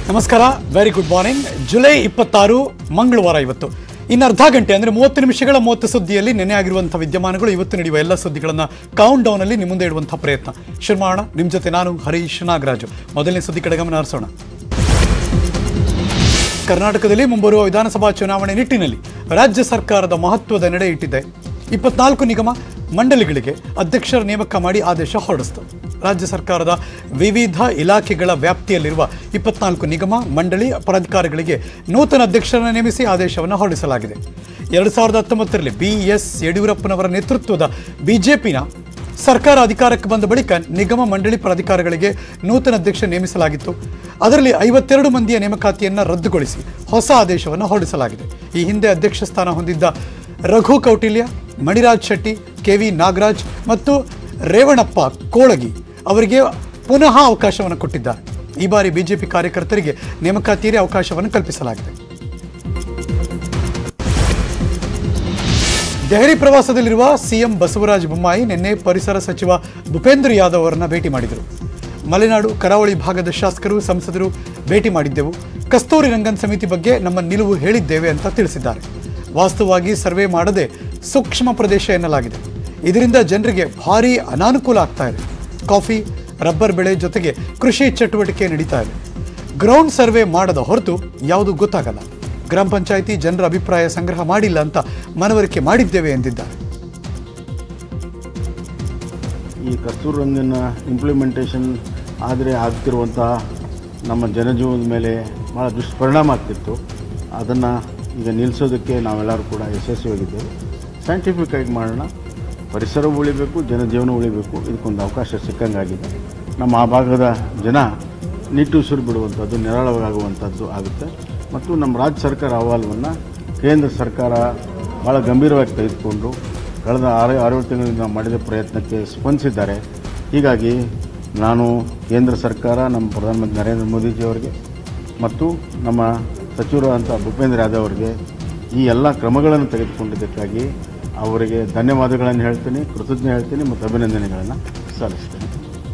ನಮಸ್ಕಾರ very good morning July ಇಪ್ಪತ್ತಾರು ಮಂಗಳವಾರ ಇವತ್ತು ಇನ್ನು ಅರ್ಧ ಗಂಟೆ ಅಂದರೆ ಮೂವತ್ತು ನಿಮಿಷಗಳ ಮೂವತ್ತು ಸುದ್ದಿಯಲ್ಲಿ ನೆನೆ ಆಗಿರುವಂಥ ವಿದ್ಯಮಾನಗಳು ಇವತ್ತು ನಡೆಯುವ ಎಲ್ಲ ಸುದ್ದಿಗಳನ್ನು ಕೌಂಟ್ ಡೌನಲ್ಲಿ ನಿಮ್ಮ ಮುಂದೆ ಇಡುವಂಥ ಪ್ರಯತ್ನ ಶುರು ಮಾಡೋಣ ನಿಮ್ಮ ಜೊತೆ ನಾನು ಹರೀಶ್ ನಾಗರಾಜು ಮೊದಲನೇ ಸುದ್ದಿ ಕಡೆ ಗಮನ ಹರಿಸೋಣ ಕರ್ನಾಟಕದಲ್ಲಿ ಮುಂಬರುವ ವಿಧಾನಸಭಾ ಚುನಾವಣೆ ನಿಟ್ಟಿನಲ್ಲಿ ರಾಜ್ಯ ಸರ್ಕಾರದ ಮಹತ್ವದ ನಡೆ ಇಟ್ಟಿದೆ ಇಪ್ಪತ್ನಾಲ್ಕು ನಿಗಮ ಮಂಡಳಿಗಳಿಗೆ ಅಧ್ಯಕ್ಷರ ನೇಮಕ ಮಾಡಿ ಆದೇಶ ಹೊರಡಿಸಿತು ರಾಜ್ಯ ಸರ್ಕಾರದ ವಿವಿಧ ಇಲಾಖೆಗಳ ವ್ಯಾಪ್ತಿಯಲ್ಲಿರುವ ಇಪ್ಪತ್ನಾಲ್ಕು ನಿಗಮ ಮಂಡಳಿ ಪದಾಧಿಕಾರಿಗಳಿಗೆ ನೂತನ ಅಧ್ಯಕ್ಷರನ್ನು ನೇಮಿಸಿ ಆದೇಶವನ್ನು ಹೊರಡಿಸಲಾಗಿದೆ ಎರಡು ಸಾವಿರದ ಹತ್ತೊಂಬತ್ತರಲ್ಲಿ ಬಿ ಎಸ್ ಯಡಿಯೂರಪ್ಪನವರ ನೇತೃತ್ವದ ಬಿಜೆಪಿನ ಸರ್ಕಾರ ಅಧಿಕಾರಕ್ಕೆ ಬಂದ ಬಳಿಕ ನಿಗಮ ಮಂಡಳಿ ಪ್ರಾಧಿಕಾರಗಳಿಗೆ ನೂತನ ಅಧ್ಯಕ್ಷ ನೇಮಿಸಲಾಗಿತ್ತು ಅದರಲ್ಲಿ ಐವತ್ತೆರಡು ಮಂದಿಯ ನೇಮಕಾತಿಯನ್ನು ರದ್ದುಗೊಳಿಸಿ ಹೊಸ ಆದೇಶವನ್ನು ಹೊರಡಿಸಲಾಗಿದೆ ಈ ಹಿಂದೆ ಅಧ್ಯಕ್ಷ ಸ್ಥಾನ ಹೊಂದಿದ್ದ ರಘು ಕೌಟಿಲ್ಯ ಮಣಿರಾಜ್ ಶೆಟ್ಟಿ ಕೆ ವಿ ನಾಗರಾಜ್ ಮತ್ತು ರೇವಣಪ್ಪ ಕೋಳಗಿ ಅವರಿಗೆ ಪುನಃ ಅವಕಾಶವನ್ನು ಕೊಟ್ಟಿದ್ದಾರೆ ಈ ಬಾರಿ ಬಿಜೆಪಿ ಕಾರ್ಯಕರ್ತರಿಗೆ ನೇಮಕಾತಿಯಲ್ಲಿ ಅವಕಾಶವನ್ನು ಕಲ್ಪಿಸಲಾಗಿದೆ ದೆಹಲಿ ಪ್ರವಾಸದಲ್ಲಿರುವ ಸಿಎಂ ಬಸವರಾಜ ಬೊಮ್ಮಾಯಿ ನಿನ್ನೆ ಪರಿಸರ ಸಚಿವ ಭೂಪೇಂದ್ರ ಯಾದವ್ ಅವರನ್ನ ಭೇಟಿ ಮಾಡಿದರು ಮಲೆನಾಡು ಕರಾವಳಿ ಭಾಗದ ಶಾಸಕರು ಸಂಸದರು ಭೇಟಿ ಮಾಡಿದ್ದೆವು ಕಸ್ತೂರಿ ರಂಗನ್ ಸಮಿತಿ ಬಗ್ಗೆ ನಮ್ಮ ನಿಲುವು ಹೇಳಿದ್ದೇವೆ ಅಂತ ತಿಳಿಸಿದ್ದಾರೆ ವಾಸ್ತವವಾಗಿ ಸರ್ವೆ ಮಾಡದೆ ಸೂಕ್ಷ್ಮ ಪ್ರದೇಶ ಎನ್ನಲಾಗಿದೆ ಇದರಿಂದ ಜನರಿಗೆ ಭಾರೀ ಅನಾನುಕೂಲ ಆಗ್ತಾ ಇದೆ ಕಾಫಿ ರಬ್ಬರ್ ಬೆಳೆ ಜೊತೆಗೆ ಕೃಷಿ ಚಟುವಟಿಕೆ ನಡೀತಾ ಇದೆ ಗ್ರೌಂಡ್ ಸರ್ವೆ ಮಾಡದ ಹೊರತು ಯಾವುದು ಗೊತ್ತಾಗಲ್ಲ ಗ್ರಾಮ ಪಂಚಾಯಿತಿ ಜನರ ಅಭಿಪ್ರಾಯ ಸಂಗ್ರಹ ಮಾಡಿಲ್ಲ ಅಂತ ಮನವರಿಕೆ ಮಾಡಿದ್ದೇವೆ ಎಂದಿದ್ದಾರೆ ಈ ಕಸ್ತೂರಿ ರಂಗನ ಇಂಪ್ಲಿಮೆಂಟೇಷನ್ ಆದರೆ ಆಗ್ತಿರುವಂಥ ನಮ್ಮ ಜನಜೀವನದ ಮೇಲೆ ಭಾಳ ದುಷ್ಪರಿಣಾಮ ಆಗ್ತಿತ್ತು ಅದನ್ನು ಈಗ ನಿಲ್ಲಿಸೋದಕ್ಕೆ ನಾವೆಲ್ಲರೂ ಕೂಡ ಯಶಸ್ವಿಯಾಗಿದ್ದೇವೆ ಸೈಂಟಿಫಿಕ್ ಆಗಿ ಮಾಡೋಣ ಪರಿಸರ ಉಳಿಬೇಕು ಜನಜೀವನ ಉಳಿಬೇಕು ಇದಕ್ಕೊಂದು ಅವಕಾಶ ಸಿಕ್ಕಂಗಾಗಿದೆ ನಮ್ಮ ಆ ಭಾಗದ ಜನ ನಿಟ್ಟುಸಿರು ಬಿಡುವಂಥದ್ದು ನಿರಾಳವಾಗುವಂಥದ್ದು ಆಗುತ್ತೆ ಮತ್ತು ನಮ್ಮ ರಾಜ್ಯ ಸರ್ಕಾರ ಅಹವಾಲನ್ನು ಕೇಂದ್ರ ಸರ್ಕಾರ ಭಾಳ ಗಂಭೀರವಾಗಿ ತೆಗೆದುಕೊಂಡು ಕಳೆದ ಆರು ಆರು ತಿಂಗಳಿಂದ ನಾವು ಮಾಡಿದ ಪ್ರಯತ್ನಕ್ಕೆ ಸ್ಪಂದಿಸಿದ್ದಾರೆ ಹೀಗಾಗಿ ನಾನು ಕೇಂದ್ರ ಸರ್ಕಾರ ನಮ್ಮ ಪ್ರಧಾನಮಂತ್ರಿ ನರೇಂದ್ರ ಮೋದಿಜಿಯವರಿಗೆ ಮತ್ತು ನಮ್ಮ ಸಚಿವರಾದಂಥ ಭೂಪೇಂದ್ರ ಯಾದವ್ ಅವರಿಗೆ ಈ ಎಲ್ಲ ಕ್ರಮಗಳನ್ನು ತೆಗೆದುಕೊಂಡಿದ್ದಕ್ಕಾಗಿ ಅವರಿಗೆ ಧನ್ಯವಾದಗಳನ್ನು ಹೇಳ್ತೀನಿ ಕೃತಜ್ಞ ಹೇಳ್ತೀನಿ ಮತ್ತು ಅಭಿನಂದನೆಗಳನ್ನು ಸಲ್ಲಿಸ್ತೀನಿ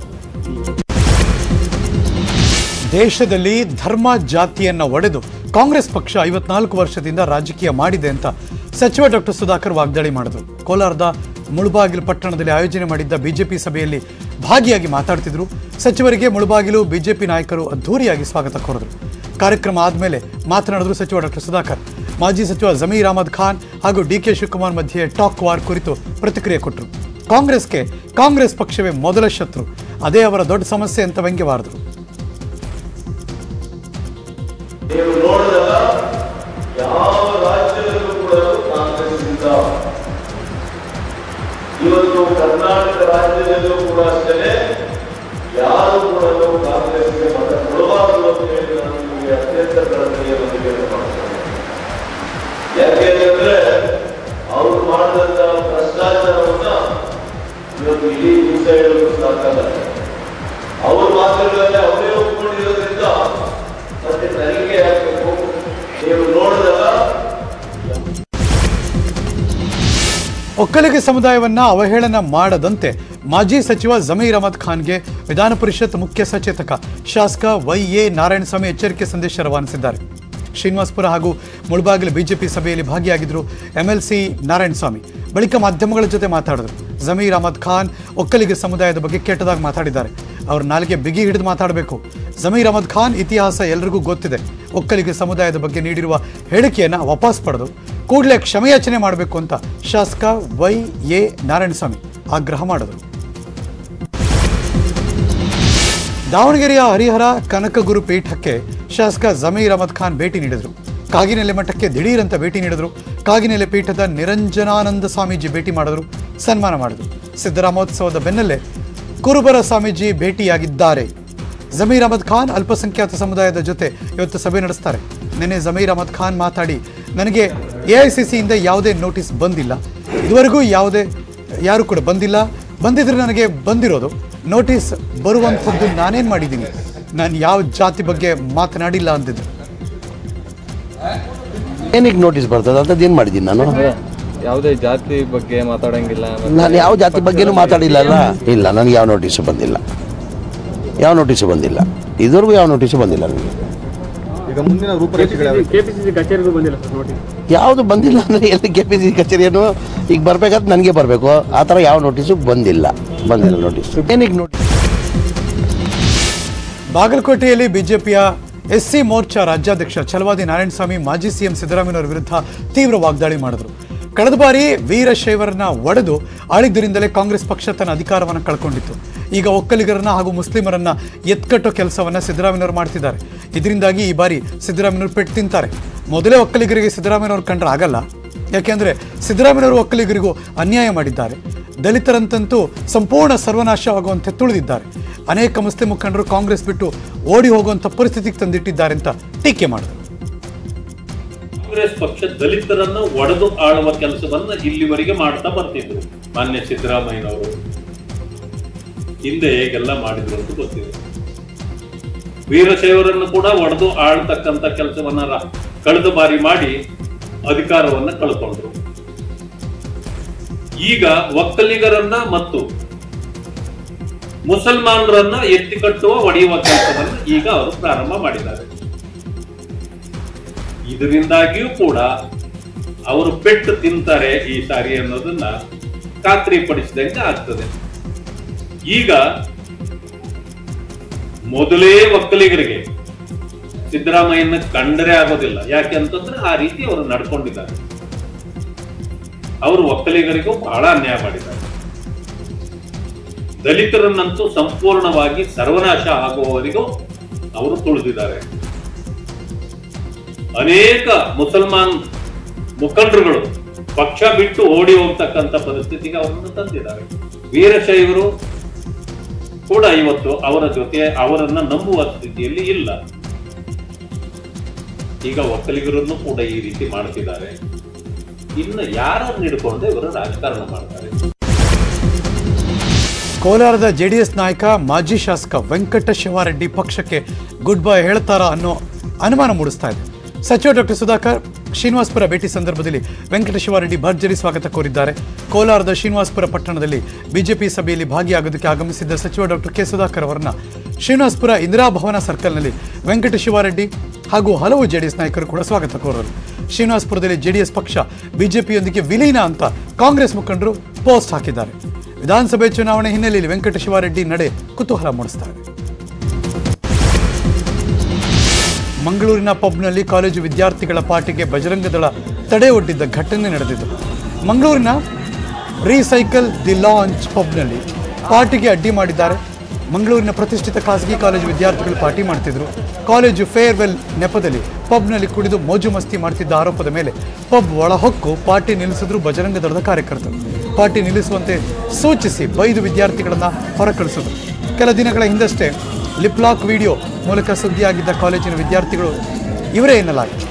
ದೇಶದಲ್ಲಿ ಧರ್ಮ ಜಾತಿಯನ್ನ ಒಡೆದು ಕಾಂಗ್ರೆಸ್ ಪಕ್ಷ ಐವತ್ನಾಲ್ಕು ವರ್ಷದಿಂದ ರಾಜಕೀಯ ಮಾಡಿದೆ ಅಂತ ಸಚಿವ ಡಾಕ್ಟರ್ ಸುಧಾಕರ್ ವಾಗ್ದಾಳಿ ಮಾಡಿದ್ರು ಕೋಲಾರದ ಮುಳುಬಾಗಿಲು ಪಟ್ಟಣದಲ್ಲಿ ಆಯೋಜನೆ ಮಾಡಿದ್ದ ಬಿಜೆಪಿ ಸಭೆಯಲ್ಲಿ ಭಾಗಿಯಾಗಿ ಮಾತಾಡ್ತಿದ್ರು ಸಚಿವರಿಗೆ ಮುಳುಬಾಗಿಲು ಬಿಜೆಪಿ ನಾಯಕರು ಅದ್ಧೂರಿಯಾಗಿ ಸ್ವಾಗತ ಕೋರಿದ್ರು ಕಾರ್ಯಕ್ರಮ ಆದಮೇಲೆ ಮಾತನಾಡಿದ್ರು ಸಚಿವ ಡಾಕ್ಟರ್ ಸುಧಾಕರ್ ಮಾಜಿ ಸಚಿವ ಜಮೀರ್ ಅಹಮದ್ ಖಾನ್ ಹಾಗೂ ಡಿ ಕೆ ಶಿವಕುಮಾರ್ ಮಧ್ಯೆ ಟಾಕ್ ವಾರ್ ಕುರಿತು ಪ್ರತಿಕ್ರಿಯೆ ಕೊಟ್ಟರು ಕಾಂಗ್ರೆಸ್ಗೆ ಕಾಂಗ್ರೆಸ್ ಪಕ್ಷವೇ ಮೊದಲ ಶತ್ರು ಅದೇ ಅವರ ದೊಡ್ಡ ಸಮಸ್ಯೆ ಅಂತ ವ್ಯಂಗ್ಯವಾಡಿದ್ರು ನೀವು ನೋಡಿದಾಗ ಯಾವ ರಾಜ್ಯದಲ್ಲೂ ಕೂಡ ಕಾಂಗ್ರೆಸ್ ಇಂದ ಇವತ್ತು ಕರ್ನಾಟಕ ರಾಜ್ಯದಲ್ಲೂ ಕೂಡ ಅಷ್ಟೇ ಯಾರು ಕೂಡ ಕಾಂಗ್ರೆಸ್ಗೆ ಮತ ಕೊಡಬಾರದು ಅಂತ ಹೇಳಿ ನಾನು ನಿಮಗೆ ಅತ್ಯಂತ ಕಳಕಳಿಯೊಂದಿಗೆ ಮಾಡ್ತೇನೆ ಯಾಕೆಂದ್ರೆ ಅವರು ಮಾಡಿದಂತ ಭ್ರಷ್ಟಾಚಾರವನ್ನ ಇವತ್ತು ಇಡೀ ದಿವಸ ಹೇಳಲು ಸಾಕಲ್ಲ ಅವ್ರ ಮಾತುಗಳಲ್ಲಿ ಅವರೇ ಒಪ್ಕೊಂಡಿರೋದ್ರಿಂದ ಮತ್ತೆ ತನಿಖೆ ಆಗಬೇಕು ನೀವು ನೋಡಿದಾಗ ಒಕ್ಕಲಿಗ ಸಮುದಾಯವನ್ನ ಅವಹೇಳನ ಮಾಡದಂತೆ ಮಾಜಿ ಸಚಿವ ಜಮೀರ್ ಅಹಮದ್ ಖಾನ್ಗೆ ವಿಧಾನ ಪರಿಷತ್ ಮುಖ್ಯ ಸಚೇತಕ ಶಾಸಕ ವೈ ಎ ನಾರಾಯಣಸ್ವಾಮಿ ಎಚ್ಚರಿಕೆ ಸಂದೇಶ ರವಾನಿಸಿದ್ದಾರೆ ಶ್ರೀನಿವಾಸಪುರ ಹಾಗೂ ಮುಳಬಾಗಿಲು ಬಿಜೆಪಿ ಸಭೆಯಲ್ಲಿ ಭಾಗಿಯಾಗಿದ್ದರು ಎಂಎಲ್ಸಿ ನಾರಾಯಣಸ್ವಾಮಿ ಬಳಿಕ ಮಾಧ್ಯಮಗಳ ಜೊತೆ ಮಾತಾಡಿದರು ಜಮೀರ್ ಅಹಮದ್ ಖಾನ್ ಒಕ್ಕಲಿಗ ಸಮುದಾಯದ ಬಗ್ಗೆ ಕೆಟ್ಟದಾಗಿ ಮಾತಾಡಿದ್ದಾರೆ ಅವ್ರ ನಾಲಿಗೆ ಬಿಗಿ ಹಿಡಿದು ಮಾತಾಡಬೇಕು ಜಮೀರ್ ಅಹಮದ್ ಖಾನ್ ಇತಿಹಾಸ ಎಲ್ರಿಗೂ ಗೊತ್ತಿದೆ ಒಕ್ಕಲಿಗ ಸಮುದಾಯದ ಬಗ್ಗೆ ನೀಡಿರುವ ಹೇಳಿಕೆಯನ್ನು ವಾಪಸ್ ಪಡೆದು ಕೂಡಲೇ ಕ್ಷಮೆಯಾಚನೆ ಮಾಡಬೇಕು ಅಂತ ಶಾಸಕ ವೈ ಎ ನಾರಾಯಣಸ್ವಾಮಿ ಆಗ್ರಹ ಮಾಡಿದರು ದಾವಣಗೆರೆಯ ಹರಿಹರ ಕನಕಗುರು ಪೀಠಕ್ಕೆ ಶಾಸಕ ಜಮೀರ್ ಅಹಮದ್ ಖಾನ್ ಭೇಟಿ ನೀಡಿದರು ಕಾಗಿನೆಲೆ ಮಠಕ್ಕೆ ದಿಢೀರಂತ ಭೇಟಿ ನೀಡಿದರು ಕಾಗಿನೆಲೆ ಪೀಠದ ನಿರಂಜನಾನಂದ ಸ್ವಾಮೀಜಿ ಭೇಟಿ ಮಾಡಿದ್ರು ಸನ್ಮಾನ ಮಾಡಿದರು ಸಿದ್ದರಾಮೋತ್ಸವದ ಬೆನ್ನಲ್ಲೇ ಕುರುಬರ ಸ್ವಾಮೀಜಿ ಭೇಟಿಯಾಗಿದ್ದಾರೆ ಜಮೀರ್ ಅಹಮದ್ ಖಾನ್ ಅಲ್ಪಸಂಖ್ಯಾತ ಸಮುದಾಯದ ಜೊತೆ ಇವತ್ತು ಸಭೆ ನಡೆಸ್ತಾರೆ ನಿನ್ನೆ ಜಮೀರ್ ಅಹಮದ್ ಖಾನ್ ಮಾತಾಡಿ ನನಗೆ ಎ ಐ ಸಿ ಸಿಯಿಂದ ಯಾವುದೇ ನೋಟಿಸ್ ಬಂದಿಲ್ಲ ಇದುವರೆಗೂ ಯಾವುದೇ ಯಾರು ಕೂಡ ಬಂದಿಲ್ಲ ಬಂದಿದ್ರೆ ನನಗೆ ಬಂದಿರೋದು ನೋಟಿಸ್ ಬರುವಂಥದ್ದು ನಾನೇನು ಮಾಡಿದ್ದೀನಿ ನಾನು ಯಾವ ಜಾತಿ ಬಗ್ಗೆ ಮಾತನಾಡಿಲ್ಲ ಅಂದಿದ್ದು ಏನಕ್ಕೆ ನೋಟಿಸ್ ಬರ್ತದೆ ಅಂಥದ್ದು ಏನು ಮಾಡಿದ್ದೀನಿ ನಾನು ಯಾವುದೇ ಜಾತಿ ಬಗ್ಗೆ ಮಾತಾಡಂಗಿಲ್ಲ ನಾನು ಯಾವ ಜಾತಿ ಬಗ್ಗೆನೂ ಮಾತಾಡಿಲ್ಲ ಅಲ್ಲ ಇಲ್ಲ ನನಗೆ ಯಾವ ನೋಟಿಸು ಬಂದಿಲ್ಲ ಯಾವ ನೋಟಿಸು ಬಂದಿಲ್ಲ ಇದುವರೆಗೂ ಯಾವ ನೋಟಿಸು ಬಂದಿಲ್ಲ ನನಗೆ ಈಗ ಮುಂದಿನ ರೂಪರೇಷೆಗಳು ಕೆಪಿಸಿಸಿ ಕಚೇರಿಗೂ ಬಂದಿಲ್ಲ ಸರ್ ನೋಟಿಸ್ ಯಾವುದು ಬಂದಿಲ್ಲ ಅಂದರೆ ಎಲ್ಲಿ ಕೆ ಪಿ ಸಿ ಕಚೇರಿಯನ್ನು ಈಗ ಬರ್ಬೇಕಾದ್ರೆ ನನಗೆ ಬರಬೇಕು ಆ ಥರ ಯಾವ ನೋಟಿಸು ಬಂದಿಲ್ಲ ಬಂದಿಲ್ಲ ನೋಟಿಸ್ ಏನಕ್ಕೆ ನೋಟಿಸ್ ಬಾಗಲಕೋಟೆಯಲ್ಲಿ ಬಿಜೆಪಿಯ ಎಸ್ಸಿ ಮೋರ್ಚಾ ರಾಜ್ಯಾಧ್ಯಕ್ಷ ಛಲವಾದಿ ನಾರಾಯಣಸ್ವಾಮಿ ಮಾಜಿ ಸಿಎಂ ಸಿದ್ದರಾಮಯ್ಯನವರ ವಿರುದ್ಧ ತೀವ್ರ ವಾಗ್ದಾಳಿ ಮಾಡಿದರು ಕಳೆದ ಬಾರಿ ವೀರಶೈವರನ್ನ ಒಡೆದು ಆಳಿದ್ದರಿಂದಲೇ ಕಾಂಗ್ರೆಸ್ ಪಕ್ಷ ತನ್ನ ಅಧಿಕಾರವನ್ನು ಕಳ್ಕೊಂಡಿತ್ತು ಈಗ ಒಕ್ಕಲಿಗರನ್ನ ಹಾಗೂ ಮುಸ್ಲಿಮರನ್ನ ಎತ್ಕಟ್ಟೋ ಕೆಲಸವನ್ನ ಸಿದ್ದರಾಮಯ್ಯನವರು ಮಾಡ್ತಿದ್ದಾರೆ ಇದರಿಂದಾಗಿ ಈ ಬಾರಿ ಸಿದ್ದರಾಮಯ್ಯನವರು ಪೆಟ್ಟು ತಿಂತಾರೆ ಮೊದಲೇ ಒಕ್ಕಲಿಗರಿಗೆ ಸಿದ್ದರಾಮಯ್ಯನವರು ಕಂಡ್ರೆ ಆಗಲ್ಲ ಯಾಕೆಂದ್ರೆ ಸಿದ್ದರಾಮಯ್ಯನವರು ಒಕ್ಕಲಿಗರಿಗೂ ಅನ್ಯಾಯ ಮಾಡಿದ್ದಾರೆ ದಲಿತರಂತಂತೂ ಸಂಪೂರ್ಣ ಸರ್ವನಾಶವಾಗುವಂತೆ ತುಳಿದಿದ್ದಾರೆ ಅನೇಕ ಮುಸ್ಲಿಂ ಮುಖಂಡರು ಕಾಂಗ್ರೆಸ್ ಬಿಟ್ಟು ಓಡಿ ಹೋಗುವಂಥ ಪರಿಸ್ಥಿತಿಗೆ ತಂದಿಟ್ಟಿದ್ದಾರೆ ಅಂತ ಟೀಕೆ ಮಾಡಿದರು ಕಾಂಗ್ರೆಸ್ ಪಕ್ಷ ದಲಿತರನ್ನ ಒಡೆದು ಆಳುವ ಕೆಲಸವನ್ನ ಇಲ್ಲಿವರೆಗೆ ಮಾಡ್ತಾ ಬರ್ತಿದ್ರು ಮಾನ್ಯ ಸಿದ್ದರಾಮಯ್ಯನವರು ಹಿಂದೆ ಹೇಗೆಲ್ಲ ಮಾಡಿದ್ರು ಅಂತ ಗೊತ್ತಿದೆ ವೀರಶೈವರನ್ನು ಕೂಡ ಒಡೆದು ಆಳ್ತಕ್ಕಂತ ಕೆಲಸವನ್ನ ರ- ಕಳೆದ ಬಾರಿ ಮಾಡಿ ಅಧಿಕಾರವನ್ನ ಕಳ್ಕೊಂಡ್ರು ಈಗ ಒಕ್ಕಲಿಗರನ್ನ ಮತ್ತು ಮುಸಲ್ಮಾನರನ್ನ ಎತ್ತಿ ಕಟ್ಟುವ ಒಡೆಯುವ ಕೆಲಸವನ್ನ ಈಗ ಅವರು ಪ್ರಾರಂಭ ಮಾಡಿದ್ದಾರೆ ಇದರಿಂದಾಗಿಯೂ ಕೂಡ ಅವರು ಪೆಟ್ಟು ತಿಂತಾರೆ ಈ ಸಾರಿ ಅನ್ನೋದನ್ನ ಖಾತ್ರಿಪಡಿಸಿದಂಗೆ ಆಗ್ತದೆ ಈಗ ಮೊದಲೇ ಒಕ್ಕಲಿಗರಿಗೆ ಸಿದ್ದರಾಮಯ್ಯನ ಕಂಡರೆ ಆಗೋದಿಲ್ಲ ಯಾಕೆ ಅಂತಂದ್ರೆ ಆ ರೀತಿ ಅವರು ನಡ್ಕೊಂಡಿದ್ದಾರೆ ಅವರು ಒಕ್ಕಲಿಗರಿಗೂ ಬಹಳ ಅನ್ಯಾಯ ಮಾಡಿದ್ದಾರೆ ದಲಿತರನ್ನಂತೂ ಸಂಪೂರ್ಣವಾಗಿ ಸರ್ವನಾಶ ಆಗುವವರೆಗೂ ಅವರು ತುಳಿದಿದ್ದಾರೆ ಅನೇಕ ಮುಸಲ್ಮಾನ್ ಮುಖಂಡರುಗಳು ಪಕ್ಷ ಬಿಟ್ಟು ಓಡಿ ಹೋಗ್ತಕ್ಕಂಥ ಪರಿಸ್ಥಿತಿಗೆ ಅವರನ್ನು ತಂದಿದ್ದಾರೆ ವೀರಶೈವರು ಕೂಡ ಇವತ್ತು ಅವರ ಜೊತೆ ಅವರನ್ನ ನಂಬುವ ಸ್ಥಿತಿಯಲ್ಲಿ ಇಲ್ಲ ಈಗ ಒಕ್ಕಲಿಗರನ್ನು ಕೂಡ ಈ ರೀತಿ ಮಾಡ್ತಿದ್ದಾರೆ ಇನ್ನು ಯಾರನ್ನು ಹಿಡ್ಕೊಂಡು ಇವರು ರಾಜಕಾರಣ ಮಾಡ್ತಾರೆ ಕೋಲಾರದ ಜೆಡಿಎಸ್ ನಾಯಕ ಮಾಜಿ ಶಾಸಕ ವೆಂಕಟ ಶಿವಾರೆಡ್ಡಿ ಪಕ್ಷಕ್ಕೆ ಗುಡ್ ಬೈ ಹೇಳ್ತಾರಾ ಅನ್ನೋ ಅನುಮಾನ ಮೂಡಿಸ್ತಾ ಇದೆ ಸಚಿವ ಡಾಕ್ಟರ್ ಸುಧಾಕರ್ ಶ್ರೀನಿವಾಸಪುರ ಭೇಟಿ ಸಂದರ್ಭದಲ್ಲಿ ವೆಂಕಟ ಶಿವಾರೆಡ್ಡಿ ಭರ್ಜರಿ ಸ್ವಾಗತ ಕೋರಿದ್ದಾರೆ ಕೋಲಾರದ ಶ್ರೀನಿವಾಸಪುರ ಪಟ್ಟಣದಲ್ಲಿ ಬಿಜೆಪಿ ಸಭೆಯಲ್ಲಿ ಭಾಗಿಯಾಗೋದಕ್ಕೆ ಆಗಮಿಸಿದ್ದ ಸಚಿವ ಡಾಕ್ಟರ್ ಕೆ ಸುಧಾಕರ್ ಅವರನ್ನ ಶ್ರೀನಿವಾಸಪುರ ಇಂದಿರಾ ಭವನ ಸರ್ಕಲ್ನಲ್ಲಿ ವೆಂಕಟ ಶಿವಾರೆಡ್ಡಿ ಹಾಗೂ ಹಲವು ಜೆಡಿಎಸ್ ನಾಯಕರು ಕೂಡ ಸ್ವಾಗತ ಕೋರರು ಶ್ರೀನಿವಾಸಪುರದಲ್ಲಿ ಜೆಡಿಎಸ್ ಪಕ್ಷ ಬಿಜೆಪಿಯೊಂದಿಗೆ ವಿಲೀನ ಅಂತ ಕಾಂಗ್ರೆಸ್ ಮುಖಂಡರು ಪೋಸ್ಟ್ ಹಾಕಿದ್ದಾರೆ ವಿಧಾನಸಭೆ ಚುನಾವಣೆ ಹಿನ್ನೆಲೆಯಲ್ಲಿ ವೆಂಕಟ ಶಿವಾರೆಡ್ಡಿ ನಡೆ ಕುತೂಹಲ ಮೂಡಿಸ್ತಾರೆ ಮಂಗಳೂರಿನ ಪಬ್ನಲ್ಲಿ ಕಾಲೇಜು ವಿದ್ಯಾರ್ಥಿಗಳ ಪಾರ್ಟಿಗೆ ಬಜರಂಗ ದಳ ತಡೆ ಒಡ್ಡಿದ್ದ ಘಟನೆ ನಡೆದಿದ್ದು ಮಂಗಳೂರಿನ ರೀಸೈಕಲ್ ದಿ ಲಾಂಚ್ ಪಬ್ನಲ್ಲಿ ಪಾರ್ಟಿಗೆ ಅಡ್ಡಿ ಮಾಡಿದ್ದಾರೆ ಮಂಗಳೂರಿನ ಪ್ರತಿಷ್ಠಿತ ಖಾಸಗಿ ಕಾಲೇಜು ವಿದ್ಯಾರ್ಥಿಗಳು ಪಾರ್ಟಿ ಮಾಡ್ತಿದ್ರು ಕಾಲೇಜು ಫೇರ್ವೆಲ್ ನೆಪದಲ್ಲಿ ಪಬ್ನಲ್ಲಿ ಕುಡಿದು ಮೋಜು ಮಸ್ತಿ ಮಾಡ್ತಿದ್ದ ಆರೋಪದ ಮೇಲೆ ಪಬ್ ಒಳಹೊಕ್ಕು ಪಾರ್ಟಿ ನಿಲ್ಲಿಸಿದ್ರು ಬಜರಂಗ ದಳದ ಕಾರ್ಯಕರ್ತರು ಪಾರ್ಟಿ ನಿಲ್ಲಿಸುವಂತೆ ಸೂಚಿಸಿ ಬೈದು ವಿದ್ಯಾರ್ಥಿಗಳನ್ನ ಹೊರಕಳಿಸಿದ್ರು ಕೆಲ ದಿನಗಳ ಹಿಂದಷ್ಟೇ ಲಿಪ್ಲಾಕ್ ವಿಡಿಯೋ ಮೂಲಕ ಸುದ್ದಿಯಾಗಿದ್ದ ಕಾಲೇಜಿನ ವಿದ್ಯಾರ್ಥಿಗಳು ಇವರೇ ಎನ್ನಲಾಗಿದೆ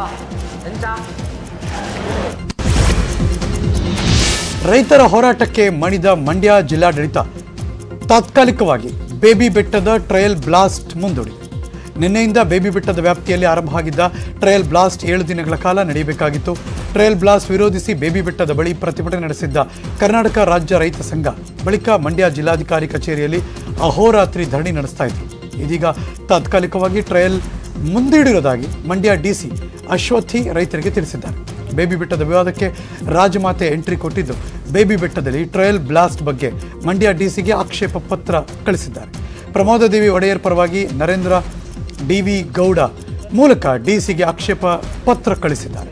ರೈತರ ಹೋರಾಟಕ್ಕೆ ಮಣಿದ ಮಂಡ್ಯ ಜಿಲ್ಲಾಡಳಿತ ತಾತ್ಕಾಲಿಕವಾಗಿ ಬೇಬಿ ಬೆಟ್ಟದ ಟ್ರಯಲ್ ಬ್ಲಾಸ್ಟ್ ಮುಂದೂಡಿದೆ ನಿನ್ನೆಯಿಂದ ಬೇಬಿ ಬೆಟ್ಟದ ವ್ಯಾಪ್ತಿಯಲ್ಲಿ ಆರಂಭವಾಗಿದ್ದ ಟ್ರಯಲ್ ಬ್ಲಾಸ್ಟ್ ಏಳು ದಿನಗಳ ಕಾಲ ನಡೆಯಬೇಕಾಗಿತ್ತು ಟ್ರಯಲ್ ಬ್ಲಾಸ್ಟ್ ವಿರೋಧಿಸಿ ಬೇಬಿ ಬೆಟ್ಟದ ಬಳಿ ಪ್ರತಿಭಟನೆ ನಡೆಸಿದ್ದ ಕರ್ನಾಟಕ ರಾಜ್ಯ ರೈತ ಸಂಘ ಬಳಿಕ ಮಂಡ್ಯ ಜಿಲ್ಲಾಧಿಕಾರಿ ಕಚೇರಿಯಲ್ಲಿ ಅಹೋರಾತ್ರಿ ಧರಣಿ ನಡೆಸ್ತಾ ಇದ್ರು ಇದೀಗ ತಾತ್ಕಾಲಿಕವಾಗಿ ಟ್ರಯಲ್ ಮುಂದೂಡಿರುವುದಾಗಿ ಮಂಡ್ಯ ಡಿಸಿ ಅಶ್ವಥಿ ರೈತರಿಗೆ ತಿಳಿಸಿದ್ದಾರೆ ಬೇಬಿ ಬೆಟ್ಟದ ವಿವಾದಕ್ಕೆ ರಾಜಮಾತೆ ಎಂಟ್ರಿ ಕೊಟ್ಟಿದ್ದು ಬೇಬಿ ಬೆಟ್ಟದಲ್ಲಿ ಟ್ರಯಲ್ ಬ್ಲಾಸ್ಟ್ ಬಗ್ಗೆ ಮಂಡ್ಯ ಡಿಸಿಗೆ ಆಕ್ಷೇಪ ಪತ್ರ ಕಳಿಸಿದ್ದಾರೆ ಪ್ರಮೋದದೇವಿ ಒಡೆಯರ್ ಪರವಾಗಿ ನರೇಂದ್ರ ಡಿವಿ ಗೌಡ ಮೂಲಕ ಡಿಸಿಗೆ ಆಕ್ಷೇಪ ಪತ್ರ ಕಳಿಸಿದ್ದಾರೆ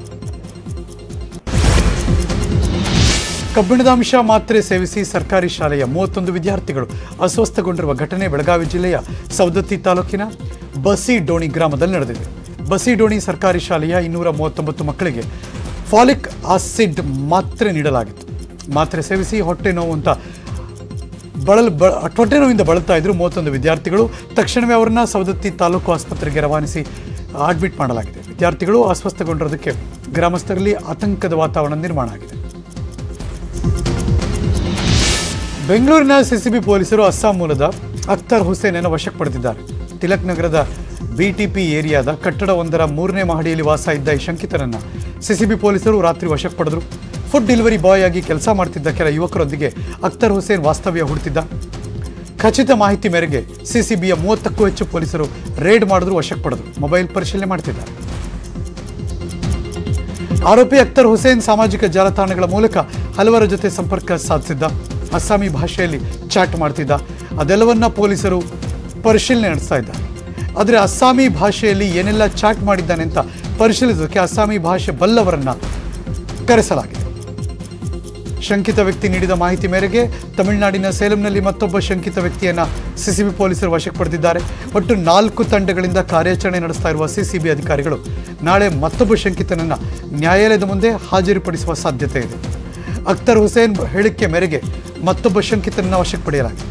ಕಬ್ಬಿಣದ ಅಂಶ ಮಾತ್ರೆ ಸೇವಿಸಿ ಸರ್ಕಾರಿ ಶಾಲೆಯ ಮೂವತ್ತೊಂದು ವಿದ್ಯಾರ್ಥಿಗಳು ಅಸ್ವಸ್ಥಗೊಂಡಿರುವ ಘಟನೆ ಬೆಳಗಾವಿ ಜಿಲ್ಲೆಯ ಸವದತ್ತಿ ತಾಲೂಕಿನ ಬಸಿ ಡೋಣಿ ಗ್ರಾಮದಲ್ಲಿ ನಡೆದಿದೆ ಬಸಿ ಡೋಣಿ ಸರ್ಕಾರಿ ಶಾಲೆಯ ಇನ್ನೂರ ಮೂವತ್ತೊಂಬತ್ತು ಮಕ್ಕಳಿಗೆ ಫಾಲಿಕ್ ಆಸಿಡ್ ಮಾತ್ರೆ ನೀಡಲಾಗಿತ್ತು ಮಾತ್ರೆ ಸೇವಿಸಿ ಹೊಟ್ಟೆ ನೋವು ಅಂತ ಬಳಲ್ ಬ ಹೊಟ್ಟೆ ನೋವಿಂದ ಬಳಲ್ತಾ ಇದ್ರು ಮೂವತ್ತೊಂದು ವಿದ್ಯಾರ್ಥಿಗಳು ತಕ್ಷಣವೇ ಅವರನ್ನ ಸವದತ್ತಿ ತಾಲೂಕು ಆಸ್ಪತ್ರೆಗೆ ರವಾನಿಸಿ ಅಡ್ಮಿಟ್ ಮಾಡಲಾಗಿದೆ ವಿದ್ಯಾರ್ಥಿಗಳು ಅಸ್ವಸ್ಥಗೊಂಡಿರೋದಕ್ಕೆ ಗ್ರಾಮಸ್ಥರಲ್ಲಿ ಆತಂಕದ ವಾತಾವರಣ ನಿರ್ಮಾಣ ಆಗಿದೆ ಬೆಂಗಳೂರಿನ ಸಿಸಿಬಿ ಪೊಲೀಸರು ಅಸ್ಸಾಂ ಮೂಲದ ಅಖ್ತರ್ ಹುಸೇನನ್ನು ವಶಕ್ಕೆ ಪಡೆದಿದ್ದಾರೆ ತಿಲಕ್ ನಗರದ ಬಿಟಿಪಿ ಏರಿಯಾದ ಕಟ್ಟಡವೊಂದರ ಮೂರನೇ ಮಹಡಿಯಲ್ಲಿ ವಾಸ ಇದ್ದ ಈ ಶಂಕಿತನನ್ನ ಸಿಸಿಬಿ ಪೊಲೀಸರು ರಾತ್ರಿ ವಶಕ್ಕೆ ಪಡೆದರು ಫುಡ್ ಡೆಲಿವರಿ ಬಾಯ್ ಆಗಿ ಕೆಲಸ ಮಾಡ್ತಿದ್ದ ಕೆಲ ಯುವಕರೊಂದಿಗೆ ಅಖ್ತರ್ ಹುಸೇನ್ ವಾಸ್ತವ್ಯ ಹೂಡ್ತಿದ್ದ ಖಚಿತ ಮಾಹಿತಿ ಮೇರೆಗೆ ಸಿಸಿಬಿಯ ಮೂವತ್ತಕ್ಕೂ ಹೆಚ್ಚು ಪೊಲೀಸರು ರೇಡ್ ಮಾಡಿದ್ರು ವಶಕ್ಕೆ ಪಡೆದರು ಮೊಬೈಲ್ ಪರಿಶೀಲನೆ ಮಾಡ್ತಿದ್ದಾರೆ ಆರೋಪಿ ಅಖ್ತರ್ ಹುಸೇನ್ ಸಾಮಾಜಿಕ ಜಾಲತಾಣಗಳ ಮೂಲಕ ಹಲವರ ಜೊತೆ ಸಂಪರ್ಕ ಸಾಧಿಸಿದ್ದ ಅಸ್ಸಾಮಿ ಭಾಷೆಯಲ್ಲಿ ಚಾಟ್ ಮಾಡ್ತಿದ್ದ ಅದೆಲ್ಲವನ್ನ ಪೊಲೀಸರು ಪರಿಶೀಲನೆ ನಡೆಸ್ತಾ ಇದ್ದಾರೆ ಆದರೆ ಅಸ್ಸಾಮಿ ಭಾಷೆಯಲ್ಲಿ ಏನೆಲ್ಲ ಚಾಟ್ ಮಾಡಿದ್ದಾನೆ ಅಂತ ಪರಿಶೀಲಿಸೋದಕ್ಕೆ ಅಸ್ಸಾಮಿ ಭಾಷೆ ಬಲ್ಲವರನ್ನ ಕರೆಸಲಾಗಿದೆ ಶಂಕಿತ ವ್ಯಕ್ತಿ ನೀಡಿದ ಮಾಹಿತಿ ಮೇರೆಗೆ ತಮಿಳುನಾಡಿನ ಸೇಲಂನಲ್ಲಿ ಮತ್ತೊಬ್ಬ ಶಂಕಿತ ವ್ಯಕ್ತಿಯನ್ನ ಸಿಸಿಬಿ ಪೊಲೀಸರು ವಶಕ್ಕೆ ಪಡೆದಿದ್ದಾರೆ ಒಟ್ಟು ನಾಲ್ಕು ತಂಡಗಳಿಂದ ಕಾರ್ಯಾಚರಣೆ ನಡೆಸ್ತಾ ಇರುವ ಸಿಸಿಬಿ ಅಧಿಕಾರಿಗಳು ನಾಳೆ ಮತ್ತೊಬ್ಬ ಶಂಕಿತನನ್ನ ನ್ಯಾಯಾಲಯದ ಮುಂದೆ ಹಾಜರುಪಡಿಸುವ ಸಾಧ್ಯತೆ ಇದೆ ಅಖ್ತರ್ ಹುಸೇನ್ ಹೇಳಿಕೆ ಮೇರೆಗೆ ಮತ್ತೊಬ್ಬ ಶಂಕಿತನನ್ನ ವಶಕ್ಕೆ ಪಡೆಯಲಾಗಿದೆ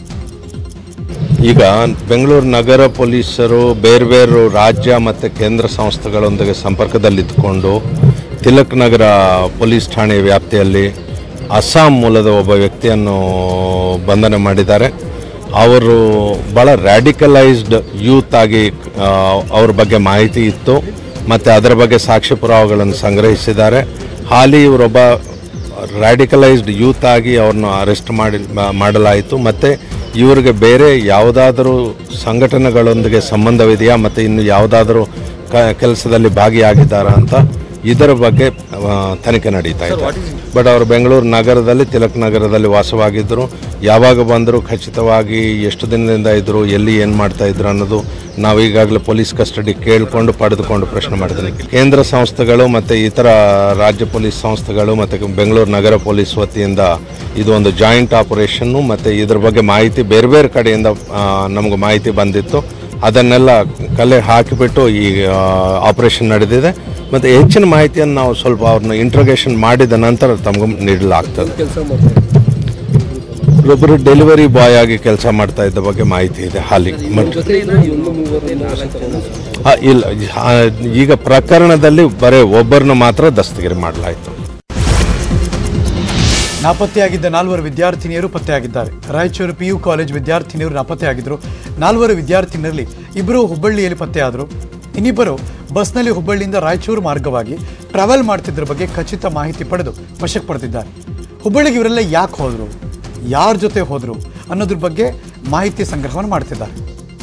ಈಗ ಬೆಂಗಳೂರು ನಗರ ಪೊಲೀಸರು ಬೇರೆ ಬೇರೆ ರಾಜ್ಯ ಮತ್ತು ಕೇಂದ್ರ ಸಂಸ್ಥೆಗಳೊಂದಿಗೆ ಸಂಪರ್ಕದಲ್ಲಿದ್ದುಕೊಂಡು ತಿಲಕ್ ನಗರ ಪೊಲೀಸ್ ಠಾಣೆ ವ್ಯಾಪ್ತಿಯಲ್ಲಿ ಅಸ್ಸಾಂ ಮೂಲದ ಒಬ್ಬ ವ್ಯಕ್ತಿಯನ್ನು ಬಂಧನ ಮಾಡಿದ್ದಾರೆ ಅವರು ಭಾಳ ರ್ಯಾಡಿಕಲೈಸ್ಡ್ ಯೂತ್ ಆಗಿ ಆ, ಅವ್ರ ಬಗ್ಗೆ ಮಾಹಿತಿ ಇತ್ತು ಮತ್ತು ಅದರ ಬಗ್ಗೆ ಸಾಕ್ಷ್ಯ ಪುರಾವೆಗಳನ್ನು ಸಂಗ್ರಹಿಸಿದ್ದಾರೆ ಹಾಲಿ ಇವರೊಬ್ಬ ರ್ಯಾಡಿಕಲೈಸ್ಡ್ ಯೂತ್ ಆಗಿ ಅವ್ರನ್ನ ಅರೆಸ್ಟ್ ಮಾಡಿ ಮಾ- ಮಾಡಲಾಯಿತು ಮತ್ತು ಇವರಿಗೆ ಬೇರೆ ಯಾವುದಾದರೂ ಸಂಘಟನೆಗಳೊಂದಿಗೆ ಸಂಬಂಧವಿದೆಯಾ ಮತ್ತು ಇನ್ನು ಯಾವುದಾದರೂ ಕ ಕೆಲಸದಲ್ಲಿ ಭಾಗಿಯಾಗಿದ್ದಾರಾ ಅಂತ ಇದರ ಬಗ್ಗೆ ಆ, ತನಿಖೆ ನಡೀತಾ ಇದೆ ಬಟ್ ಅವರು ಬೆಂಗಳೂರು ನಗರದಲ್ಲಿ ತಿಲಕ್ ನಗರದಲ್ಲಿ ವಾಸವಾಗಿದ್ದರು ಯಾವಾಗ ಬಂದರು ಖಚಿತವಾಗಿ ಎಷ್ಟು ದಿನದಿಂದ ಇದ್ದರು ಎಲ್ಲಿ ಏನು ಮಾಡ್ತಾ ಇದ್ರು ಅನ್ನೋದು ನಾವು ಈಗಾಗಲೇ ಪೊಲೀಸ್ ಕಸ್ಟಡಿ ಕೇಳಿಕೊಂಡು ಪಡೆದುಕೊಂಡು ಪ್ರಶ್ನೆ ಮಾಡಿದ್ದೀನಿ ಕೇಂದ್ರ ಸಂಸ್ಥೆಗಳು ಮತ್ತು ಇತರ ರಾಜ್ಯ ಪೊಲೀಸ್ ಸಂಸ್ಥೆಗಳು ಮತ್ತು ಬೆಂಗಳೂರು ನಗರ ಪೊಲೀಸ್ ವತಿಯಿಂದ ಇದು ಒಂದು ಜಾಯಿಂಟ್ ಆಪರೇಷನ್ನು ಮತ್ತು ಇದ್ರ ಬಗ್ಗೆ ಮಾಹಿತಿ ಬೇರೆ ಬೇರೆ ಕಡೆಯಿಂದ ನಮಗೆ ಮಾಹಿತಿ ಬಂದಿತ್ತು ಅದನ್ನೆಲ್ಲ ಕಲೆ ಹಾಕಿಬಿಟ್ಟು ಈ ಆಪರೇಷನ್ ನಡೆದಿದೆ ಮತ್ತು ಹೆಚ್ಚಿನ ಮಾಹಿತಿಯನ್ನು ನಾವು ಸ್ವಲ್ಪ ಅವ್ರನ್ನ ಇಂಟ್ರೋಗೇಷನ್ ಮಾಡಿದ ನಂತರ ತಮಗೂ ನೀಡಲಾಗ್ತದೆ ಕೆಲಸ ಮಾಡ್ತಾರೆ ಒಬ್ಬರು ಡೆಲಿವರಿ ಬಾಯ್ ಆಗಿ ಕೆಲಸ ಮಾಡ್ತಾ ಇದ್ದ ಬಗ್ಗೆ ಮಾಹಿತಿ ಇದೆ ಹಾಲಿ ಮತ್ತು ಜೊತೆ ಇದ್ರು ಒಂದು ಮೂವರನ್ನು ವಶಕ್ಕೆ ಆ, ಇಲ್ಲ ಆ, ಈಗ ಪ್ರಕರಣದಲ್ಲಿ ಬರೀ ಒಬ್ಬರನ್ನ ಮಾತ್ರ ದಸ್ತಗಿರಿ ಮಾಡಲಾಯಿತು ನಾಪತ್ತೆಯಾಗಿದ್ದ ನಾಲ್ವರು ವಿದ್ಯಾರ್ಥಿನಿಯರು ಪತ್ತೆಯಾಗಿದ್ದಾರೆ ರಾಯಚೂರು ಪಿಯು ಕಾಲೇಜ್ ವಿದ್ಯಾರ್ಥಿನಿಯರು ನಾಪತ್ತೆಯಾಗಿದ್ದರು ನಾಲ್ವರು ವಿದ್ಯಾರ್ಥಿನಿಯರಲ್ಲಿ ಇಬ್ಬರು ಹುಬ್ಬಳ್ಳಿಯಲ್ಲಿ ಪತ್ತೆಯಾದರು ಇನ್ನಿಬ್ಬರು ಬಸ್ನಲ್ಲಿ ಹುಬ್ಬಳ್ಳಿಯಿಂದ ರಾಯಚೂರು ಮಾರ್ಗವಾಗಿ ಟ್ರಾವೆಲ್ ಮಾಡ್ತಿದ್ರ ಬಗ್ಗೆ ಖಚಿತ ಮಾಹಿತಿ ಪಡೆದು ವಶಕ್ಕೆ ಪಡೆದಿದ್ದಾರೆ ಹುಬ್ಬಳ್ಳಿಗೆ ಇವರೆಲ್ಲ ಯಾಕೆ ಹೋದರು ಯಾರ ಜೊತೆ ಹೋದರು ಅನ್ನೋದ್ರ ಬಗ್ಗೆ ಮಾಹಿತಿ ಸಂಗ್ರಹವನ್ನು ಮಾಡ್ತಿದ್ದಾರೆ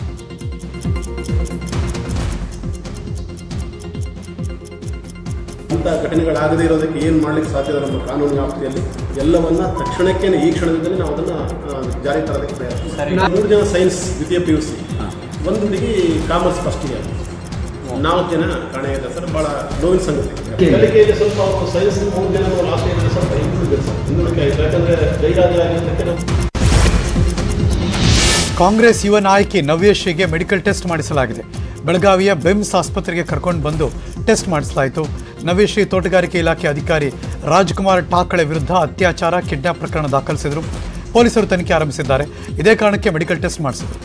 ಇಂಥ ಘಟನೆಗಳಾಗದೇ ಇರೋದಕ್ಕೆ ಏನು ಮಾಡ್ಲಿಕ್ಕೆ ಸಾಧ್ಯ ಇದೆ ನಮ್ಮ ಕಾನೂನು ವ್ಯಾಪ್ತಿಯಲ್ಲಿ ಎಲ್ಲವನ್ನ ತಕ್ಷಣಕ್ಕೆ ಈ ಕ್ಷಣದಿಂದಲೇ ನಾವು ಅದನ್ನು ಜಾರಿ ತರೋದಕ್ಕೆ ಪ್ರಯತ್ನ ಮೂರು ಜನ ಸೈನ್ಸ್ ದ್ವಿತೀಯ ಪಿ ಯು ಸಿ ಒಂದು ಹುಡುಗಿ ಕಾಮರ್ಸ್ ಫಸ್ಟ್ ಇಯರ್ ನಾಲ್ಕು ಜನ ಕಾಣೆ ಇದೆ ಸರ್ ಭಾಳ ನೋವಿನ ಸಂಗತಿ ಕಲಿಕೆಯಲ್ಲಿ ಸ್ವಲ್ಪ ಅವರು ಸೈನ್ಸ್ ಮೂರು ಜನ ಲಾಸ್ಟ್ ಇಯರ್ ಸ್ವಲ್ಪ ಹಿಂದುಳಿದೆ ಸರ್ ಹಿಂದುಳಿಕೆ ಆಯಿತು ಯಾಕಂದರೆ ಗೈರಾಜರಾಗಿದ್ದಕ್ಕೆ ನಾವು ಕಾಂಗ್ರೆಸ್ ಯುವ ನಾಯಕಿ ನವ್ಯಶ್ರೀಗೆ ಮೆಡಿಕಲ್ ಟೆಸ್ಟ್ ಮಾಡಿಸಲಾಗಿದೆ ಬೆಳಗಾವಿಯ ಬೆಮ್ಸ್ ಆಸ್ಪತ್ರೆಗೆ ಕರ್ಕೊಂಡು ಬಂದು ಟೆಸ್ಟ್ ಮಾಡಿಸಲಾಯಿತು ನವ್ಯಶ್ರೀ ತೋಟಗಾರಿಕೆ ಇಲಾಖೆ ಅಧಿಕಾರಿ ರಾಜ್ಕುಮಾರ್ ಠಾಕಳೆ ವಿರುದ್ಧ ಅತ್ಯಾಚಾರ ಕಿಡ್ನಾಪ್ ಪ್ರಕರಣ ದಾಖಲಿಸಿದರು ಪೊಲೀಸರು ತನಿಖೆ ಆರಂಭಿಸಿದ್ದಾರೆ ಇದೇ ಕಾರಣಕ್ಕೆ ಮೆಡಿಕಲ್ ಟೆಸ್ಟ್ ಮಾಡಿಸಿದರು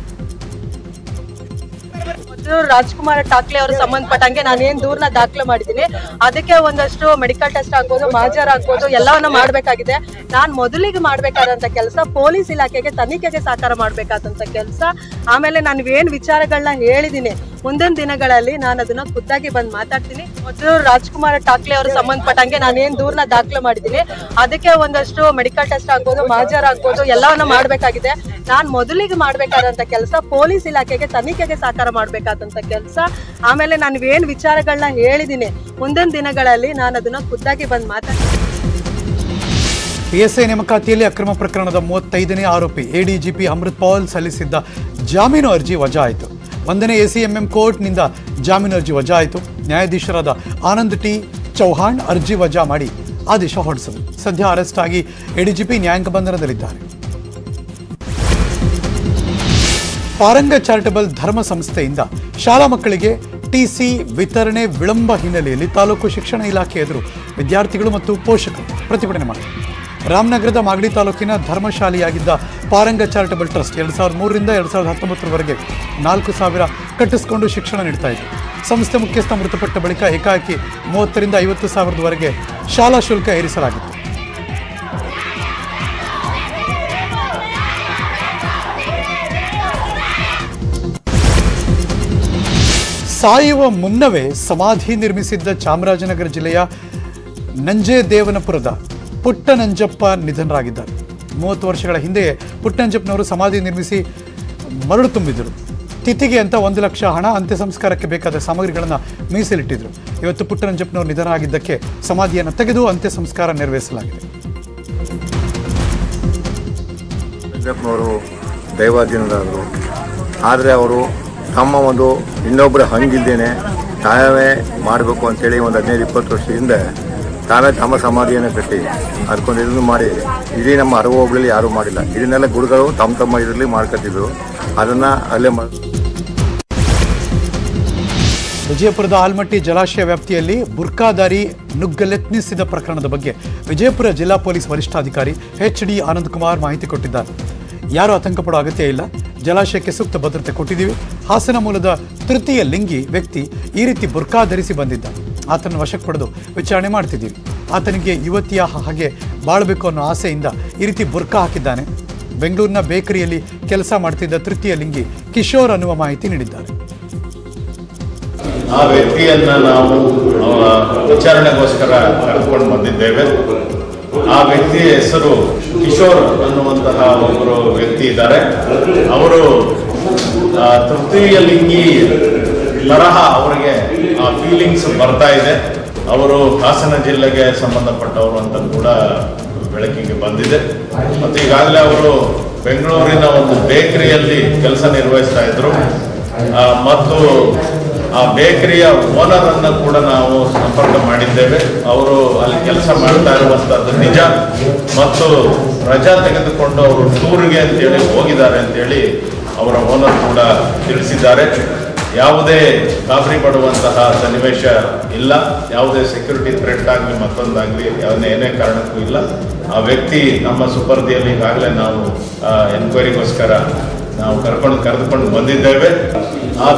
ಮೊದಲು ರಾಜ್ಕುಮಾರ್ ಠಾಕ್ಲೆ ಅವರು ಸಂಬಂಧಪಟ್ಟಂಗೆ ನಾನು ಏನ್ ದೂರ್ನ ದಾಖಲೆ ಮಾಡಿದ್ದೀನಿ ಅದಕ್ಕೆ ಒಂದಷ್ಟು ಮೆಡಿಕಲ್ ಟೆಸ್ಟ್ ಆಗ್ಬೋದು ಮಾಜರ್ ಆಗ್ಬೋದು ಎಲ್ಲವನ್ನ ಮಾಡ್ಬೇಕಾಗಿದೆ ನಾನ್ ಮೊದಲಿಗೆ ಮಾಡ್ಬೇಕಾದಂತ ಕೆಲಸ ಪೊಲೀಸ್ ಇಲಾಖೆಗೆ ತನಿಖೆಗೆ ಸಹಕಾರ ಮಾಡ್ಬೇಕಾದಂತ ಕೆಲಸ ಆಮೇಲೆ ನಾನು ಏನ್ ವಿಚಾರಗಳನ್ನ ಹೇಳಿದೀನಿ ಮುಂದಿನ ದಿನಗಳಲ್ಲಿ ನಾನು ಅದನ್ನ ಖುದ್ದಾಗಿ ಬಂದ್ ಮಾತಾಡ್ತೀನಿ ಮೊದಲು ರಾಜ್ಕುಮಾರ್ ಠಾಕ್ಲೆ ಅವರು ಸಂಬಂಧಪಟ್ಟಂಗೆ ನಾನು ಏನ್ ದೂರ್ನ ದಾಖಲೆ ಮಾಡಿದ್ದೀನಿ ಅದಕ್ಕೆ ಒಂದಷ್ಟು ಮೆಡಿಕಲ್ ಟೆಸ್ಟ್ ಆಗ್ಬೋದು ಮಾಜರ್ ಆಗ್ಬೋದು ಎಲ್ಲವನ್ನ ಮಾಡ್ಬೇಕಾಗಿದೆ ನಾನ್ ಮೊದಲಿಗೆ ಮಾಡ್ಬೇಕಾದಂತ ಕೆಲಸ ಪೊಲೀಸ್ ಇಲಾಖೆಗೆ ತನಿಖೆಗೆ ಸಹಕಾರ ಮಾಡ್ಬೇಕಾದಂತ ಕೆಲಸ ಆಮೇಲೆ ನಾನು ಏನ್ ವಿಚಾರಗಳನ್ನ ಹೇಳಿದೀನಿ ಮುಂದಿನ ದಿನಗಳಲ್ಲಿ ನಾನು ಅದನ್ನ ಖುದ್ದಾಗಿ ಬಂದ್ ಮಾತಾಡ್ತೀನಿ ಪಿಎಸ್ಐ ನೇಮಕಾತಿಯಲ್ಲಿ ಅಕ್ರಮ ಪ್ರಕರಣದ ಮೂವತ್ತೈದನೇ ಆರೋಪಿ ಎಡಿಜಿಪಿ ಅಮೃತ್ ಪೌಲ್ ಸಲ್ಲಿಸಿದ್ದ ಜಾಮೀನು ಅರ್ಜಿ ವಜಾ ಆಯಿತು ಒಂದನೇ ಎಸಿಎಂಎಂ ಕೋರ್ಟ್ನಿಂದ ಜಾಮೀನು ಅರ್ಜಿ ವಜಾ ಆಯಿತು ನ್ಯಾಯಾಧೀಶರಾದ ಆನಂದ್ ಟಿ ಚೌಹಾಣ್ ಅರ್ಜಿ ವಜಾ ಮಾಡಿ ಆದೇಶ ಹೊರಡಿಸಿದರು ಸದ್ಯ ಅರೆಸ್ಟ್ ಆಗಿ ಎಡಿಜಿಪಿ ನ್ಯಾಯಾಂಗ ಬಂಧನದಲ್ಲಿದ್ದಾರೆ ಪಾರಂಗ ಚಾರಿಟಬಲ್ ಧರ್ಮ ಸಂಸ್ಥೆಯಿಂದ ಶಾಲಾ ಮಕ್ಕಳಿಗೆ ಟಿಸಿ ವಿತರಣೆ ವಿಳಂಬ ಹಿನ್ನೆಲೆಯಲ್ಲಿ ತಾಲೂಕು ಶಿಕ್ಷಣ ಇಲಾಖೆ ಎದುರು ವಿದ್ಯಾರ್ಥಿಗಳು ಮತ್ತು ಪೋಷಕರು ಪ್ರತಿಭಟನೆ ಮಾಡಿದರು ರಾಮನಗರದ ಮಾಗಡಿ ತಾಲೂಕಿನ ಧರ್ಮಶಾಲೆಯಾಗಿದ್ದ ಪಾರಂಗ ಚಾರಿಟಬಲ್ ಟ್ರಸ್ಟ್ ಎರಡು ಸಾವಿರದ ಮೂರರಿಂದ ಎರಡು ಸಾವಿರದ ಹತ್ತೊಂಬತ್ತರವರೆಗೆ ನಾಲ್ಕು ಸಾವಿರ ಕಟ್ಟಿಸಿಕೊಂಡು ಶಿಕ್ಷಣ ನೀಡ್ತಾ ಇದೆ ಸಂಸ್ಥೆ ಮುಖ್ಯಸ್ಥ ಮೃತಪಟ್ಟ ಬಳಿಕ ಏಕಾಏಕಿ ಮೂವತ್ತರಿಂದ ಐವತ್ತು ಸಾವಿರದವರೆಗೆ ಶಾಲಾ ಶುಲ್ಕ ಏರಿಸಲಾಗಿತ್ತು ಸಾಯುವ ಮುನ್ನವೇ ಸಮಾಧಿ ನಿರ್ಮಿಸಿದ್ದ ಚಾಮರಾಜನಗರ ಜಿಲ್ಲೆಯ ನಂಜೇದೇವನಪುರದ ಪುಟ್ಟ ನಂಜಪ್ಪ ನಿಧನರಾಗಿದ್ದಾರೆ ಮೂವತ್ತು ವರ್ಷಗಳ ಹಿಂದೆಯೇ ಪುಟ್ಟಂಜಪ್ಪನವರು ಸಮಾಧಿ ನಿರ್ಮಿಸಿ ಮರಳು ತುಂಬಿದರು ತಿಥಿಗೆ ಅಂತ ಒಂದು ಲಕ್ಷ ಹಣ ಅಂತ್ಯ ಸಂಸ್ಕಾರಕ್ಕೆ ಬೇಕಾದ ಸಾಮಗ್ರಿಗಳನ್ನು ಮೀಸಲಿಟ್ಟಿದ್ರು ಇವತ್ತು ಪುಟ್ಟರಂಜಪ್ಪನವರು ನಿಧನ ಆಗಿದ್ದಕ್ಕೆ ಸಮಾಧಿಯನ್ನು ತೆಗೆದು ಅಂತ್ಯ ಸಂಸ್ಕಾರ ನೆರವೇರಿಸಲಾಗಿದೆ ರಂಗಪ್ಪನವರು ದೈವಾಧೀನರಾದರು ಆದರೆ ಅವರು ತಮ್ಮ ಒಂದು ಇನ್ನೊಬ್ಬರ ಹಂಗಿಲ್ದೇನೆ ತಾವೇ ಮಾಡಬೇಕು ಅಂತೇಳಿ ಒಂದು ಹದಿನೈದು ಇಪ್ಪತ್ತು ವರ್ಷದಿಂದ ತಾವೇ ತಮ್ಮ ಸಮಾಧಿಯನ್ನು ಕಟ್ಟಿ ಅದಕ್ಕೊಂದು ಇದನ್ನು ಮಾಡಿ ಇಡೀ ನಮ್ಮ ಅರವ ಹೋಬಳಿಲಿ ಯಾರೂ ಮಾಡಿಲ್ಲ ಇದನ್ನೆಲ್ಲ ಗುರುಗಳು ತಮ್ಮ ತಮ್ಮ ಇದರಲ್ಲಿ ಮಾಡ್ಕೊತಿದ್ರು ಅದನ್ನು ಅಲ್ಲೇ ಮಾಡಿ ವಿಜಯಪುರದ ಆಲ್ಮಟ್ಟಿ ಜಲಾಶಯ ವ್ಯಾಪ್ತಿಯಲ್ಲಿ ಬುರ್ಕಾದಾರಿ ನುಗ್ಗಲೆತ್ನಿಸಿದ ಪ್ರಕರಣದ ಬಗ್ಗೆ ವಿಜಯಪುರ ಜಿಲ್ಲಾ ಪೊಲೀಸ್ ವರಿಷ್ಠಾಧಿಕಾರಿ ಎಚ್ ಡಿ ಆನಂದ್ ಕುಮಾರ್ ಮಾಹಿತಿ ಕೊಟ್ಟಿದ್ದಾರೆ ಯಾರು ಆತಂಕ ಪಡೋ ಅಗತ್ಯ ಇಲ್ಲ ಜಲಾಶಯಕ್ಕೆ ಸೂಕ್ತ ಭದ್ರತೆ ಕೊಟ್ಟಿದ್ದೀವಿ ಹಾಸನ ಮೂಲದ ತೃತೀಯ ಲಿಂಗಿ ವ್ಯಕ್ತಿ ಈ ರೀತಿ ಬುರ್ಕಾ ಧರಿಸಿ ಬಂದಿದ್ದ ಆತನ ವಶಕ್ಕೆ ಪಡೆದು ವಿಚಾರಣೆ ಮಾಡ್ತಿದ್ದೀವಿ ಆತನಿಗೆ ಯುವತಿಯ ಹಾಗೆ ಬಾಳಬೇಕು ಅನ್ನೋ ಆಸೆಯಿಂದ ಈ ರೀತಿ ಬುರ್ಕಾ ಹಾಕಿದ್ದಾನೆ ಬೆಂಗಳೂರಿನ ಬೇಕರಿಯಲ್ಲಿ ಕೆಲಸ ಮಾಡ್ತಿದ್ದ ತೃತೀಯ ಲಿಂಗಿ ಕಿಶೋರ್ ಅನ್ನುವ ಮಾಹಿತಿ ನೀಡಿದ್ದಾರೆ ಆ ವ್ಯಕ್ತಿಯನ್ನ ನಾವು ಅವರ ವಿಚಾರಣೆಗೋಸ್ಕರ ಕರೆದುಕೊಂಡು ಬಂದಿದ್ದೇವೆ ಆ ವ್ಯಕ್ತಿಯ ಹೆಸರು ಕಿಶೋರ್ ಅನ್ನುವಂತಹ ಒಬ್ಬರು ವ್ಯಕ್ತಿ ಇದ್ದಾರೆ ಅವರು ಆ, ತೃತೀಯ ಲಿಂಗಿ ತರಹ ಅವರಿಗೆ ಆ ಫೀಲಿಂಗ್ಸ್ ಬರ್ತಾ ಇದೆ ಅವರು ಹಾಸನ ಜಿಲ್ಲೆಗೆ ಸಂಬಂಧಪಟ್ಟವರು ಅಂತ ಕೂಡ ಬೆಳಕಿಗೆ ಬಂದಿದೆ ಮತ್ತು ಈಗಾಗಲೇ ಅವರು ಬೆಂಗಳೂರಿನ ಒಂದು ಬೇಕರಿಯಲ್ಲಿ ಕೆಲಸ ನಿರ್ವಹಿಸ್ತಾ ಇದ್ರು ಆ, ಮತ್ತು ಆ ಬೇಕರಿಯ ಓನರ್ ಅನ್ನ ಕೂಡ ನಾವು ಸಂಪರ್ಕ ಮಾಡಿದ್ದೇವೆ ಅವರು ಅಲ್ಲಿ ಕೆಲಸ ಮಾಡ್ತಾ ಇರುವಂತದ್ದು ನಿಜ ಮತ್ತು ರಜಾ ತೆಗೆದುಕೊಂಡು ಅವರು ಟೂರ್ಗೆ ಅಂತೇಳಿ ಹೋಗಿದ್ದಾರೆ ಅಂತೇಳಿ ಅವರ ಓನರ್ ಕೂಡ ತಿಳಿಸಿದ್ದಾರೆ ಯಾವುದೇ ಗಾಬರಿ ಪಡುವಂತಹ ಸನ್ನಿವೇಶ ಇಲ್ಲ ಯಾವುದೇ ಸೆಕ್ಯೂರಿಟಿ ಥ್ರೆಟ್ ಆಗಲಿ ಮತ್ತೊಂದಾಗಲಿ ಯಾವುದೇ ಏನೇ ಕಾರಣಕ್ಕೂ ಇಲ್ಲ ಆ ವ್ಯಕ್ತಿ ನಮ್ಮ ಸುಪರ್ದಿಯಲ್ಲಿ ಈಗಾಗಲೇ ನಾವು ಎನ್ಕ್ವೈರಿಗೋಸ್ಕರ ನಾವು ಕರ್ಕೊಂಡು ಕರೆದುಕೊಂಡು ಬಂದಿದ್ದೇವೆ ಆ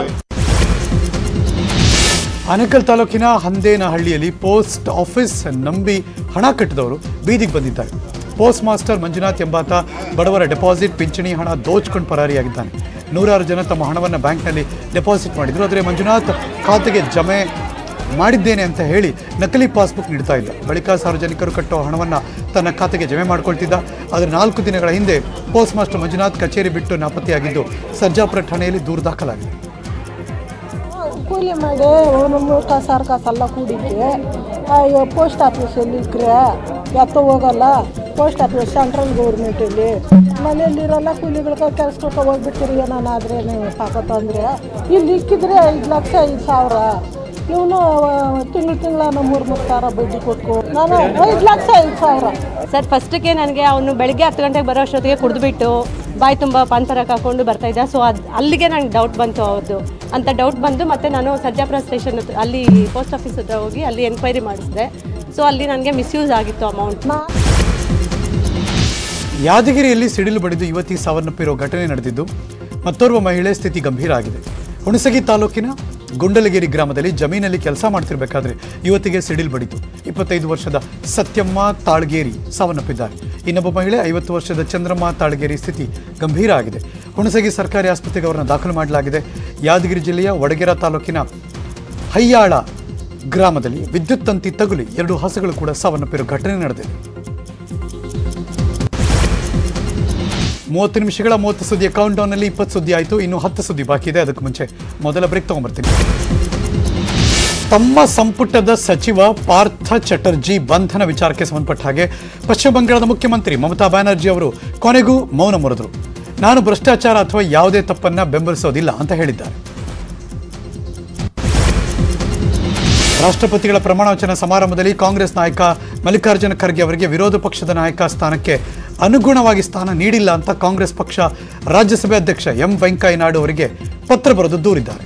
ಆನೇಕಲ್ ತಾಲೂಕಿನ ಹಂದೇನಹಳ್ಳಿಯಲ್ಲಿ ಪೋಸ್ಟ್ ಆಫೀಸ್ ನಂಬಿ ಹಣ ಕಟ್ಟಿದವರು ಬೀದಿಗೆ ಬಂದಿದ್ದಾರೆ ಪೋಸ್ಟ್ ಮಾಸ್ಟರ್ ಮಂಜುನಾಥ್ ಎಂಬಾತ ಬಡವರ ಡೆಪಾಸಿಟ್ ಪಿಂಚಣಿ ಹಣ ದೋಚ್ಕೊಂಡು ಪರಾರಿಯಾಗಿದ್ದಾನೆ ನೂರಾರು ಜನ ತಮ್ಮ ಹಣವನ್ನು ಬ್ಯಾಂಕ್ನಲ್ಲಿ ಡೆಪಾಸಿಟ್ ಮಾಡಿದ್ರು ಆದರೆ ಮಂಜುನಾಥ್ ಖಾತೆಗೆ ಜಮೆ ಮಾಡಿದ್ದೇನೆ ಅಂತ ಹೇಳಿ ನಕಲಿ ಪಾಸ್ಬುಕ್ ನೀಡ್ತಾ ಇದ್ದ ಬಳಿಕ ಸಾರ್ವಜನಿಕರು ಕಟ್ಟೋ ಹಣವನ್ನು ತನ್ನ ಖಾತೆಗೆ ಜಮೆ ಮಾಡ್ಕೊಳ್ತಿದ್ದ ಆದರೆ ನಾಲ್ಕು ದಿನಗಳ ಹಿಂದೆ ಪೋಸ್ಟ್ ಮಾಸ್ಟರ್ ಮಂಜುನಾಥ್ ಕಚೇರಿ ಬಿಟ್ಟು ನಾಪತ್ತೆಯಾಗಿದ್ದು ಸರ್ಜಾಪುರ ಠಾಣೆಯಲ್ಲಿ ದೂರು ದಾಖಲಾಗಿದೆ ಕೂಲಿ ಮಾಡಿ ನಮ್ಮ ಕಸಾರ ಕಾಸೆಲ್ಲ ಕೂಡಿದ್ದೆ ಪೋಸ್ಟ್ ಆಫೀಸಲ್ಲಿ ಇಕ್ಕರೆ ಎತ್ತ ಹೋಗಲ್ಲ ಪೋಸ್ಟ್ ಆಫೀಸ್ ಸೆಂಟ್ರಲ್ ಗೌರ್ಮೆಂಟಲ್ಲಿ ಮನೆಯಲ್ಲಿರಲ್ಲ ಕೂಲಿಗಳಿಗೆ ಕೆಲ್ಸಕ್ಕೆ ಹೋಗ್ಬಿಡ್ತೀರಿ ಏನಾದ್ರೆ ಪಾಪ ತೊಂದರೆ ಇಲ್ಲಿ ಇಕ್ಕಿದ್ರೆ ಐದು ಲಕ್ಷ ಐದು ಸಾವಿರ ಇವನು ತಿಂಗಳು ತಿಂಗಳ ಮೂರು ಮೂರು ಸಾವಿರ ಬಡ್ಡಿ ಕೊಟ್ಟು ನಾನು ಐದು ಲಕ್ಷ ಐದು ಸಾವಿರ ಸರ್ ಫಸ್ಟಿಗೆ ನನಗೆ ಅವನು ಬೆಳಿಗ್ಗೆ ಹತ್ತು ಗಂಟೆಗೆ ಬರೋ ಅಷ್ಟೊತ್ತಿಗೆ ಕುಡಿದ್ಬಿಟ್ಟು ಬಾಯಿ ತುಂಬ ಪಾನ್ ಪರಾಕ್ ಹಾಕೊಂಡು ಬರ್ತಾ ಇದ್ದ ಸೊ ಅದು ಅಲ್ಲಿಗೆ ನಂಗೆ ಡೌಟ್ ಬಂತು ಅವ್ರದ್ದು ಅಂತ ಡೌಟ್ ಬಂದು ಮತ್ತೆ ನಾನು ಸರ್ಜಾಪುರ ಸ್ಟೇಷನ್ ಹತ್ರ ಅಲ್ಲಿ ಪೋಸ್ಟ್ ಆಫೀಸ್ ಹತ್ರ ಹೋಗಿ ಅಲ್ಲಿ ಎನ್ಕ್ವೈರಿ ಮಾಡಿಸಿದೆ ಸೊ ಅಲ್ಲಿ ನನಗೆ ಮಿಸ್ಯೂಸ್ ಆಗಿತ್ತು ಅಮೌಂಟ್ ಯಾದಗಿರಿಯಲ್ಲಿ ಸಿಡಿಲು ಬಡಿದು ಯುವತಿ ಸಾವನ್ನಪ್ಪಿರೋ ಘಟನೆ ನಡೆದಿದ್ದು ಮತ್ತೋರ್ವ ಮಹಿಳೆ ಸ್ಥಿತಿ ಗಂಭೀರ ಆಗಿದೆ ಹುಣಸಗಿ ತಾಲೂಕಿನ ಗುಂಡಲಗಿರಿ ಗ್ರಾಮದಲ್ಲಿ ಜಮೀನಲ್ಲಿ ಕೆಲಸ ಮಾಡ್ತಿರ್ಬೇಕಾದ್ರೆ ಯುವತಿಗೆ ಸಿಡಿಲು ಬಡಿತು ಇಪ್ಪತ್ತೈದು ವರ್ಷದ ಸತ್ಯಮ್ಮ ತಾಳ್ಗೇರಿ ಸಾವನ್ನಪ್ಪಿದ್ದಾರೆ ಇನ್ನೊಬ್ಬ ಮಹಿಳೆ ಐವತ್ತು ವರ್ಷದ ಚಂದ್ರಮ್ಮ ತಾಳ್ಗೇರಿ ಸ್ಥಿತಿ ಗಂಭೀರ ಆಗಿದೆ ಹುಣಸಗಿ ಸರ್ಕಾರಿ ಆಸ್ಪತ್ರೆಗೆ ಅವರನ್ನು ದಾಖಲು ಮಾಡಲಾಗಿದೆ ಯಾದಗಿರಿ ಜಿಲ್ಲೆಯ ವಡಗೇರ ತಾಲೂಕಿನ ಹಯ್ಯಾಳ ಗ್ರಾಮದಲ್ಲಿ ವಿದ್ಯುತ್ ತಂತಿ ತಗುಲಿ ಎರಡು ಹಸುಗಳು ಕೂಡ ಸಾವನ್ನಪ್ಪಿರೋ ಘಟನೆ ನಡೆದಿದೆ ಮೂವತ್ತು ನಿಮಿಷಗಳ ಮೂವತ್ತು ಸುದ್ದಿಯ ಕೌಂಟ್ ಡೌನ್ನಲ್ಲಿ ಇಪ್ಪತ್ತು ಸುದ್ದಿ ಆಯಿತು ಇನ್ನು ಹತ್ತು ಸುದ್ದಿ ಬಾಕಿ ಇದೆ ಅದಕ್ಕೆ ಮುಂಚೆ ಮೊದಲ ಬ್ರೇಕ್ ತಗೊಂಡ್ಬರ್ತೀನಿ ತಮ್ಮ ಸಂಪುಟದ ಸಚಿವ ಪಾರ್ಥ ಚಟರ್ಜಿ ಬಂಧನ ವಿಚಾರಕ್ಕೆ ಸಂಬಂಧಪಟ್ಟ ಹಾಗೆ ಪಶ್ಚಿಮ ಬಂಗಾಳದ ಮುಖ್ಯಮಂತ್ರಿ ಮಮತಾ ಬ್ಯಾನರ್ಜಿ ಅವರು ಕೊನೆಗೂ ಮೌನ ಮುರಿದ್ರು ನಾನು ಭ್ರಷ್ಟಾಚಾರ ಅಥವಾ ಯಾವುದೇ ತಪ್ಪನ್ನ ಬೆಂಬಲಿಸೋದಿಲ್ಲ ಅಂತ ಹೇಳಿದ್ದಾರೆ ರಾಷ್ಟ್ರಪತಿಗಳ ಪ್ರಮಾಣ ವಚನ ಸಮಾರಂಭದಲ್ಲಿ ಕಾಂಗ್ರೆಸ್ ನಾಯಕ ಮಲ್ಲಿಕಾರ್ಜುನ ಖರ್ಗೆ ಅವರಿಗೆ ವಿರೋಧ ಪಕ್ಷದ ನಾಯಕ ಸ್ಥಾನಕ್ಕೆ ಅನುಗುಣವಾಗಿ ಸ್ಥಾನ ನೀಡಿಲ್ಲ ಅಂತ ಕಾಂಗ್ರೆಸ್ ಪಕ್ಷ ರಾಜ್ಯಸಭೆ ಅಧ್ಯಕ್ಷ ಎಂ ವೆಂಕಯ್ಯನಾಯ್ಡು ಅವರಿಗೆ ಪತ್ರ ಬರೆದು ದೂರಿದ್ದಾರೆ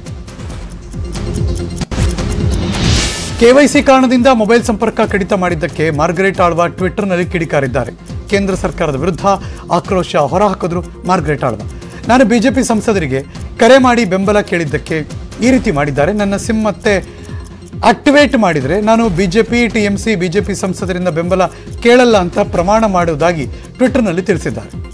ಕೆವೈಸಿ ಕಾರಣದಿಂದ ಮೊಬೈಲ್ ಸಂಪರ್ಕ ಕಡಿತ ಮಾಡಿದ್ದಕ್ಕೆ ಮಾರ್ಗರೇಟ್ ಆಳ್ವ ಟ್ವಿಟರ್ನಲ್ಲಿ ಕಿಡಿಕಾರಿದ್ದಾರೆ ಕೇಂದ್ರ ಸರ್ಕಾರದ ವಿರುದ್ಧ ಆಕ್ರೋಶ ಹೊರಹಾಕಿದ್ರು ಮಾರ್ಗರೇಟ್ ಆಳ್ವ ನಾನು ಬಿಜೆಪಿ ಸಂಸದರಿಗೆ ಕರೆ ಮಾಡಿ ಬೆಂಬಲ ಕೇಳಿದ್ದಕ್ಕೆ ಈ ರೀತಿ ಮಾಡಿದ್ದಾರೆ ನನ್ನ ಸಿಮ್ ಮತ್ತೆ ಆಕ್ಟಿವೇಟ್ ಮಾಡಿದರೆ ನಾನು ಬಿಜೆಪಿ ಟಿಎಂಸಿ ಬಿಜೆಪಿ ಸಂಸದರಿಂದ ಬೆಂಬಲ ಕೇಳಲ್ಲ ಅಂತ ಪ್ರಮಾಣ ಮಾಡುವುದಾಗಿ ಟ್ವಿಟರ್ನಲ್ಲಿ ತಿಳಿಸಿದ್ದಾರೆ